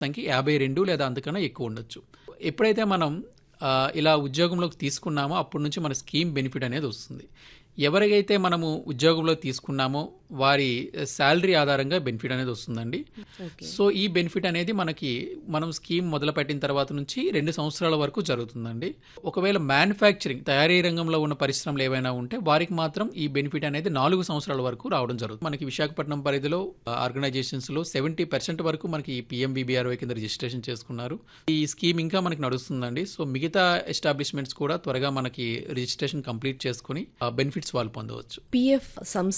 సంఖ్య యాభై రెండు లేదా అంతకన్నా ఎక్కువ ఉండొచ్చు ఎప్పుడైతే మనం ఆ, ఇలా ఉద్యోగంలోకి తీసుకున్నామో అప్పటి నుంచి మన స్కీమ్ బెనిఫిట్ అనేది వస్తుంది ఎవరికైతే మనము ఉద్యోగంలో తీసుకున్నామో వారి శాలరీ ఆధారంగా బెనిఫిట్ అనేది వస్తుందండి ఓకే సో ఈ బెనిఫిట్ అనేది మనకి మనం స్కీమ్ మొదలు పెట్టిన తర్వాత నుంచి రెండు సంవత్సరాల వరకు జరుగుతుందండి ఒకవేళ మ్యానుఫ్యాక్చరింగ్ తయారీ రంగంలో ఉన్న పరిశ్రమలు ఏవైనా ఉంటే వారికి మాత్రం ఈ బెనిఫిట్ అనేది నాలుగు సంవత్సరాల వరకు రావడం జరుగుతుంది మనకి విశాఖపట్నం పరిధిలో ఆర్గనైజేషన్స్ లో సెవెంటీ పర్సెంట్ వరకు మనకి ఈ పిఎంబీబీఆర్వై కింద రిజిస్ట్రేషన్ చేసుకున్నారు ఈ స్కీమ్ ఇంకా మనకి నడుస్తుందండి సో మిగతా ఎస్టాబ్లిష్మెంట్స్ కూడా త్వరగా మనకి రిజిస్ట్రేషన్ కంప్లీట్ చేసుకుని బెనిఫిట్స్ వాళ్ళు పొందవచ్చు పిఎఫ్ సంస్థ